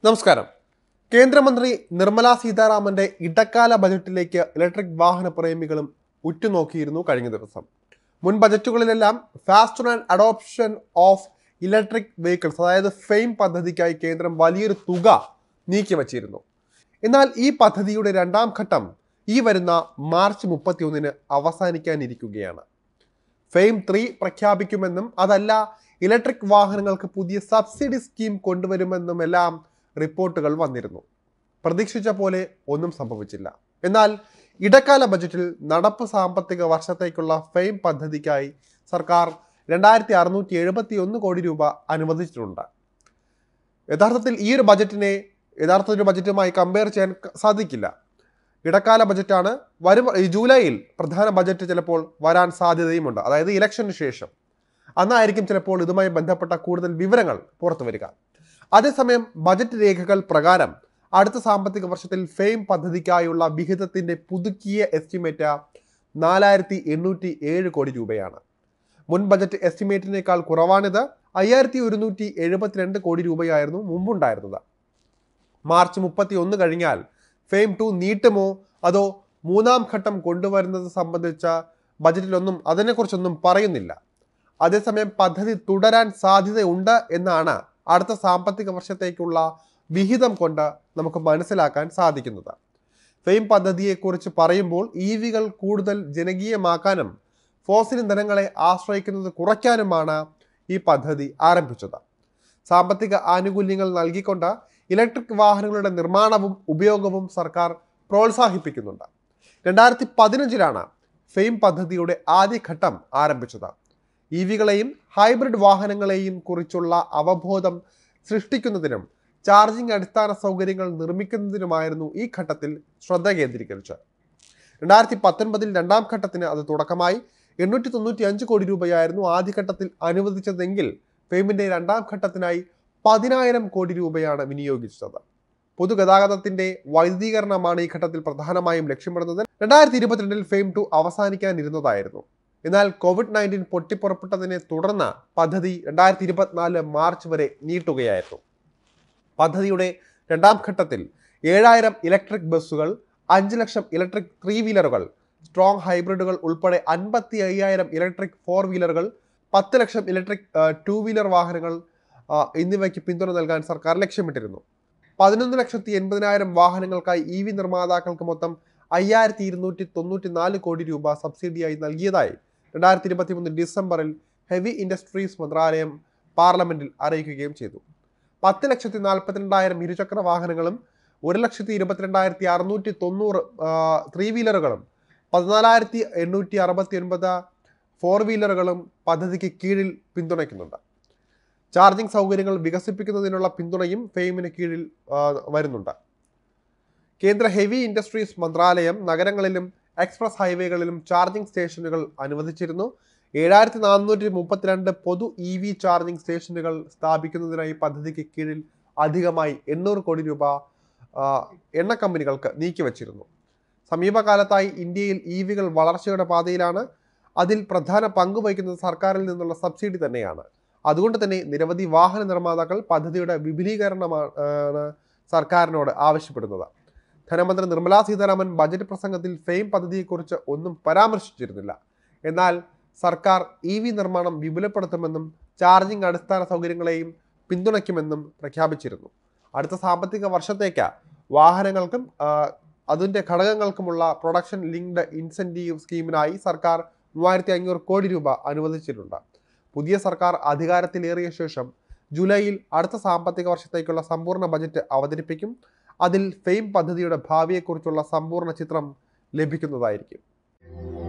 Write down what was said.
നമസ്കാരം കേന്ദ്രമന്ത്രി നിർമ്മല സീതാരാമന്റെ ഇടക്കാല ബജറ്റിലേക്ക് ഇലക്ട്രിക് വാഹന പ്രേമികളും ഉറ്റുനോക്കിയിരുന്നു കഴിഞ്ഞ ദിവസം മുൻ ബജറ്റുകളിലെല്ലാം faster and adoption of electric vehicles അതായത് ഫെയിം പദ്ധതിക്കായി കേന്ദ്രം വലിയൊരു തുക നീക്കിവച്ചിരുന്നു എന്നാൽ ഈ പദ്ധതിയുടെ രണ്ടാം ഘട്ടം ഈ വരുന്ന മാർച്ച് മുപ്പത്തിയൊന്നിന് അവസാനിക്കാനിരിക്കുകയാണ് ഫെയിം ത്രീ പ്രഖ്യാപിക്കുമെന്നും അതല്ല ഇലക്ട്രിക് വാഹനങ്ങൾക്ക് പുതിയ സബ്സിഡി സ്കീം കൊണ്ടുവരുമെന്നുമെല്ലാം റിപ്പോർട്ടുകൾ വന്നിരുന്നു പ്രതീക്ഷിച്ച പോലെ ഒന്നും സംഭവിച്ചില്ല എന്നാൽ ഇടക്കാല ബജറ്റിൽ നടപ്പ് സാമ്പത്തിക വർഷത്തേക്കുള്ള ഫെയിം പദ്ധതിക്കായി സർക്കാർ രണ്ടായിരത്തി അറുന്നൂറ്റി എഴുപത്തി ഒന്ന് കോടി രൂപ അനുവദിച്ചിട്ടുണ്ട് യഥാർത്ഥത്തിൽ ഈ ഒരു ബജറ്റിനെ യഥാർത്ഥ ഒരു ബജറ്റുമായി കമ്പയർ ചെയ്യാൻ ക- സാധിക്കില്ല ഇടക്കാല ബജറ്റാണ് വരും ഈ ജൂലൈയിൽ പ്രധാന ബജറ്റ് ചിലപ്പോൾ വരാൻ സാധ്യതയുമുണ്ട് അതായത് ഇലക്ഷന് ശേഷം അന്നായിരിക്കും ചിലപ്പോൾ ഇതുമായി ബന്ധപ്പെട്ട കൂടുതൽ വിവരങ്ങൾ പുറത്തു വരിക അതേസമയം ബജറ്റ് രേഖകൾ പ്രകാരം അടുത്ത സാമ്പത്തിക വർഷത്തിൽ ഫെയിം പദ്ധതിക്കായുള്ള വിഹിതത്തിന്റെ പുതുക്കിയ എസ്റ്റിമേറ്റ് നാലായിരത്തി എണ്ണൂറ്റി ഏഴ് കോടി രൂപയാണ് മുൻ ബജറ്റ് എസ്റ്റിമേറ്റിനേക്കാൾ കുറവാണിത് അയ്യായിരത്തി ഒരുന്നൂറ്റി എഴുപത്തിരണ്ട് കോടി രൂപയായിരുന്നു മുമ്പുണ്ടായിരുന്നത് മാർച്ച് മുപ്പത്തി ഒന്ന് കഴിഞ്ഞാൽ ഫെയിം ടു നീട്ടുമോ അതോ മൂന്നാം ഘട്ടം കൊണ്ടുവരുന്നത് സംബന്ധിച്ച ബജറ്റിലൊന്നും അതിനെക്കുറിച്ചൊന്നും പറയുന്നില്ല അതേസമയം പദ്ധതി തുടരാൻ സാധ്യതയുണ്ട് എന്നാണ് അടുത്ത സാമ്പത്തിക വർഷത്തേക്കുള്ള വിഹിതം കൊണ്ട് നമുക്ക് മനസ്സിലാക്കാൻ സാധിക്കുന്നത് ഫെയിം പദ്ധതിയെക്കുറിച്ച് പറയുമ്പോൾ ഇ വികൾ കൂടുതൽ ജനകീയമാക്കാനും ഫോസിൽ ഇന്ധനങ്ങളെ ആശ്രയിക്കുന്നത് കുറയ്ക്കാനുമാണ് ഈ പദ്ധതി ആരംഭിച്ചത് സാമ്പത്തിക ആനുകൂല്യങ്ങൾ നൽകിക്കൊണ്ട് ഇലക്ട്രിക് വാഹനങ്ങളുടെ നിർമ്മാണവും ഉപയോഗവും സർക്കാർ പ്രോത്സാഹിപ്പിക്കുന്നുണ്ട് രണ്ടായിരത്തി പതിനഞ്ചിലാണ് ഫെയിം പദ്ധതിയുടെ ആദ്യഘട്ടം ആരംഭിച്ചത് ഇ വികളെയും ഹൈബ്രിഡ് വാഹനങ്ങളെയും കുറിച്ചുള്ള അവബോധം സൃഷ്ടിക്കുന്നതിനും ചാർജിംഗ് അടിസ്ഥാന സൗകര്യങ്ങൾ നിർമ്മിക്കുന്നതിനുമായിരുന്നു ഈ ഘട്ടത്തിൽ ശ്രദ്ധ കേന്ദ്രീകരിച്ചത് രണ്ടായിരത്തി പത്തൊൻപതിൽ രണ്ടാം ഘട്ടത്തിന് അത് തുടക്കമായി എണ്ണൂറ്റി തൊണ്ണൂറ്റി അഞ്ച് കോടി രൂപയായിരുന്നു ആദ്യഘട്ടത്തിൽ അനുവദിച്ചതെങ്കിൽ ഫെയിമിന്റെ രണ്ടാം ഘട്ടത്തിനായി പതിനായിരം കോടി രൂപയാണ് വിനിയോഗിച്ചത് പൊതുഗതാഗതത്തിന്റെ വൈദ്യുതീകരണമാണ് ഈ ഘട്ടത്തിൽ പ്രധാനമായും ലക്ഷ്യമിടുന്നത് രണ്ടായിരത്തി ഇരുപത്തിരണ്ടിൽ ഫെയിം ടു അവസാനിക്കാനിരുന്നതായിരുന്നു എന്നാൽ കോവിഡ് നയൻറ്റീൻ പൊട്ടിപ്പുറപ്പെട്ടതിനെ തുടർന്ന് പദ്ധതി രണ്ടായിരത്തി ഇരുപത്തിനാല് മാർച്ച് വരെ നീട്ടുകയായിരുന്നു പദ്ധതിയുടെ രണ്ടാം ഘട്ടത്തിൽ ഏഴായിരം ഇലക്ട്രിക് ബസ്സുകൾ അഞ്ച് ലക്ഷം ഇലക്ട്രിക് ത്രീ വീലറുകൾ സ്ട്രോങ് ഹൈബ്രിഡുകൾ ഉൾപ്പെടെ അൻപത്തി അയ്യായിരം ഇലക്ട്രിക് ഫോർ വീലറുകൾ പത്ത് ലക്ഷം ഇലക്ട്രിക് ടു വീലർ വാഹനങ്ങൾ ആ, എന്നിവയ്ക്ക് പിന്തുണ നൽകാൻ സർക്കാർ ലക്ഷ്യമിട്ടിരുന്നു പതിനൊന്ന് ലക്ഷത്തി എൺപതിനായിരം വാഹനങ്ങൾക്കായി ഇ വി നിർമ്മാതാക്കൾക്ക് മൊത്തം അയ്യായിരത്തി ഇരുന്നൂറ്റി തൊണ്ണൂറ്റി നാല് കോടി രൂപ സബ്സിഡിയായി നൽകിയതായി രണ്ടായിരത്തി ഇരുപത്തി മൂന്ന് ഡിസംബറിൽ ഹെവി ഇൻഡസ്ട്രീസ് മന്ത്രാലയം പാർലമെന്റിൽ അറിയിക്കുകയും ചെയ്തു പത്ത് ലക്ഷത്തി നാൽപ്പത്തിരണ്ടായിരം ഇരുചക്ര വാഹനങ്ങളും ഒരു ലക്ഷത്തി ഇരുപത്തിരണ്ടായിരത്തി അറുന്നൂറ്റി തൊണ്ണൂറ് ത്രീ വീലറുകളും പതിനാലായിരത്തി എണ്ണൂറ്റി അറുപത്തി ഒൻപത് ഫോർ വീലറുകളും പദ്ധതിക്ക് കീഴിൽ പിന്തുണയ്ക്കുന്നുണ്ട് ചാർജിംഗ് സൗകര്യങ്ങൾ വികസിപ്പിക്കുന്നതിനുള്ള പിന്തുണയും ഫെയിമിന് കീഴിൽ ആ, വരുന്നുണ്ട് കേന്ദ്ര ഹെവി ഇൻഡസ്ട്രീസ് മന്ത്രാലയം നഗരങ്ങളിലും എക്സ്പ്രസ് ഹൈവേകളിലും ചാർജിംഗ് സ്റ്റേഷനുകൾ അനുവദിച്ചിരുന്നു ഏഴായിരത്തി നാനൂറ്റി മുപ്പത്തിരണ്ട് പൊതു ഇ വി ചാർജിംഗ് സ്റ്റേഷനുകൾ സ്ഥാപിക്കുന്നതിനായി പദ്ധതിക്ക് കീഴിൽ അധികമായി എണ്ണൂറ് കോടി രൂപ ആ, എണ്ണ കമ്പനികൾക്ക് നീക്കിവച്ചിരുന്നു സമീപകാലത്തായി ഇന്ത്യയിൽ ഇ വികൾ വളർച്ചയുടെ പാതയിലാണ് അതിൽ പ്രധാന പങ്ക് വഹിക്കുന്നത് സർക്കാരിൽ നിന്നുള്ള സബ്സിഡി തന്നെയാണ് അതുകൊണ്ട് തന്നെ നിരവധി വാഹന നിർമ്മാതാക്കൾ പദ്ധതിയുടെ വിപുലീകരണമാണ് സർക്കാരിനോട് ആവശ്യപ്പെടുന്നത് ധനമന്ത്രി നിർമ്മലാ സീതാരാമൻ ബജറ്റ് പ്രസംഗത്തിൽ ഫെയിം പദ്ധതിയെക്കുറിച്ച് ഒന്നും പരാമർശിച്ചിരുന്നില്ല എന്നാൽ സർക്കാർ ഇ വി നിർമ്മാണം വിപുലപ്പെടുത്തുമെന്നും ചാർജിംഗ് അടിസ്ഥാന സൗകര്യങ്ങളെയും പിന്തുണയ്ക്കുമെന്നും പ്രഖ്യാപിച്ചിരുന്നു അടുത്ത സാമ്പത്തിക വർഷത്തേക്ക് വാഹനങ്ങൾക്കും ആ, അതിൻ്റെ ഘടകങ്ങൾക്കുമുള്ള പ്രൊഡക്ഷൻ ലിങ്ക്ഡ് ഇൻസെൻറ്റീവ് സ്കീമിനായി സർക്കാർ മൂവായിരത്തി അഞ്ഞൂറ് കോടി രൂപ അനുവദിച്ചിട്ടുണ്ട് പുതിയ സർക്കാർ അധികാരത്തിലേറിയ ശേഷം ജൂലൈയിൽ അടുത്ത സാമ്പത്തിക വർഷത്തേക്കുള്ള സമ്പൂർണ്ണ ബജറ്റ് അവതരിപ്പിക്കും അതിൽ ഫെയിം പദ്ധതിയുടെ ഭാവിയെക്കുറിച്ചുള്ള സമ്പൂർണ്ണ ചിത്രം ലഭിക്കുന്നതായിരിക്കും